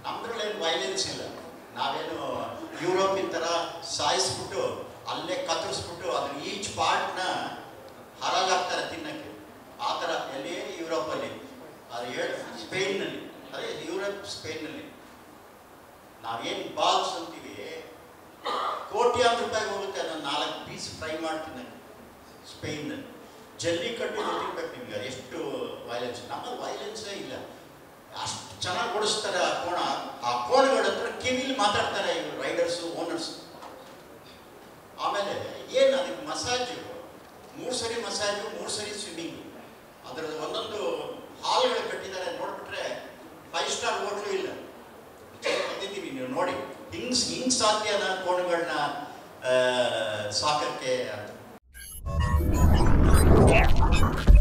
ನಮ್ದ್ರಲ್ಲೇನು violence ಇಲ್ಲ ನಾವೇನು ಯುರೋಪಿನ ಥರ ಸಾಯಿಸ್ಬಿಟ್ಟು ಅಲ್ಲೇ ಕತ್ತರಿಸ್ಬಿಟ್ಟು ಅದ್ರ ಈಚ್ ಪಾರ್ಟ್ನ ಹರಾಜಾಗ್ತಾರೆ ತಿನ್ನಕ್ಕೆ ಆ ಥರ ಎಲ್ಲಿ ಯುರೋಪಲ್ಲಿ ಅದು ಹೇಳಿ ಸ್ಪೇನ್ನಲ್ಲಿ ಅದೇ ಯುರೋಪ್ ಸ್ಪೇನ್ನಲ್ಲಿ ನಾವೇನು ಬಾಲ್ಸ್ ಅಂತೀವಿ ಕೋಟ್ಯಾಂತರ ರೂಪಾಯಿ ಹೋಗುತ್ತೆ ಅದನ್ನು ನಾಲ್ಕು ಪೀಸ್ ಫ್ರೈ ಮಾಡ್ತೀನಿ ಸ್ಪೇನ್ನಲ್ಲಿ ಜಲ್ಲಿಕಟ್ಟು ಗೊತ್ತಿರ್ಬೇಕು ನಿಮ್ಗೆ ಎಷ್ಟು ವೈಲೆನ್ಸ್ ನಮ್ಮಲ್ಲಿ ವೈಲೆನ್ಸೇ ಇಲ್ಲ ಅಷ್ಟು ಚೆನ್ನಾಗಿ ಓಡಿಸ್ತಾರೆ ಆ ಕೋಣ ಆ ಕೋಣಗಳ ಹತ್ರ ಕಿವಿಲಿ ಮಾತಾಡ್ತಾರೆ ಇವರು ರೈಡರ್ಸು ಓನರ್ಸ್ ಆಮೇಲೆ ಏನು ಅದಕ್ಕೆ ಮಸಾಜು ಮೂರು ಸರಿ ಮಸಾಜು ಮೂರು ಸರಿ ಸ್ವಿಮ್ಮಿಂಗು ಅದರದ್ದು ಒಂದೊಂದು ಹಾಲ್ಗಳು ಕಟ್ಟಿದ್ದಾರೆ ನೋಡ್ಬಿಟ್ರೆ ಫೈವ್ ಸ್ಟಾರ್ ಹೋಟ್ಲು ಇಲ್ಲ ಬಂದಿದ್ದೀವಿ ನೀವು ನೋಡಿ ಹಿಂಗ್ ಹಿಂಗ್ ಸಾಧ್ಯನ ಕೋಣಗಳನ್ನ ಸಾಕಕ್ಕೆ ಅಂತ